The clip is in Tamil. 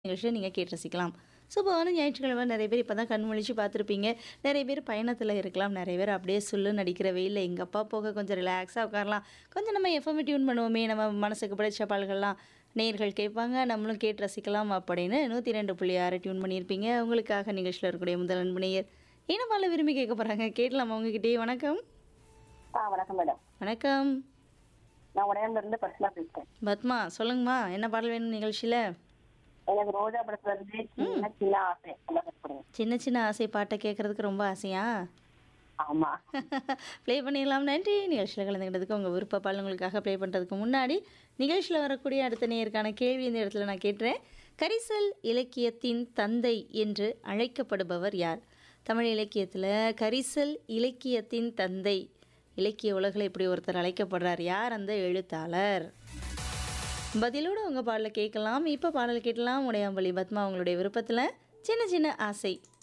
நிகழ்ச்சியை நீங்கள் கேட்டு ரசிக்கலாம் சூப்பரான ஞாயிற்றுக்கிழமை நிறைய பேர் இப்போ தான் கண் முழிச்சு பார்த்துருப்பீங்க நிறைய பேர் பயணத்தில் இருக்கலாம் நிறைய பேர் அப்படியே சுள்ளு நடிக்கிற வெயிலில் எங்கப்பா போக கொஞ்சம் ரிலாக்ஸாக உட்காரலாம் கொஞ்சம் நம்ம எஃப்எம் டியூன் பண்ணுவோமே நம்ம மனசுக்கு பிடிச்ச பாடல்கள்லாம் நேர்கள் கேட்பாங்க நம்மளும் கேட்டு ரசிக்கலாம் அப்படின்னு நூற்றி ரெண்டு புள்ளி ஆறு டியூன் பண்ணியிருப்பீங்க உங்களுக்காக நிகழ்ச்சியில் இருக்கக்கூடிய முதல் அன்பு நேயர் என்ன பாடல விரும்பி கேட்க போகிறாங்க கேட்கலாமா உங்ககிட்டயே வணக்கம் ஆ வணக்கம் மேடம் வணக்கம் நான் உடையாந்துல இருந்து பர்சனலா பேசுறேன் பத்மா சொல்லுங்கம்மா என்ன பாடல் வேணும் நிகழ்ச்சியில் எனக்கு ரோஜா படத்துல இருந்து சின்ன சின்ன ஆசை அந்த பாட்டு போடுங்க சின்ன சின்ன ஆசை பாட்டை கேட்குறதுக்கு ரொம்ப ஆசையா ஆமா ப்ளே பண்ணிடலாம் நன்றி நிகழ்ச்சியில் கலந்துக்கிட்டதுக்கு உங்கள் விருப்ப பாடல் உங்களுக்காக ப்ளே பண்ணுறதுக்கு முன்னாடி நிகழ்ச்சியில் வரக்கூடிய அடுத்த நேயருக்கான கேள்வி இந்த இடத்துல நான் கேட்டுறேன் கரிசல் இலக்கியத்தின் தந்தை என்று அழைக்கப்படுபவர் யார் தமிழ் இலக்கியத்தில் கரிசல் இலக்கியத்தின் தந்தை இலக்கிய உலகில் இப்படி ஒருத்தர் அழைக்கப்படுறார் யார் அந்த எழுத்தாளர் பதிலோடு உங்கள் பாடலை கேட்கலாம் இப்போ பாடல் கேட்கலாம் உடையாம்பள்ளி பத்மா உங்களுடைய விருப்பத்தில் சின்ன சின்ன ஆசை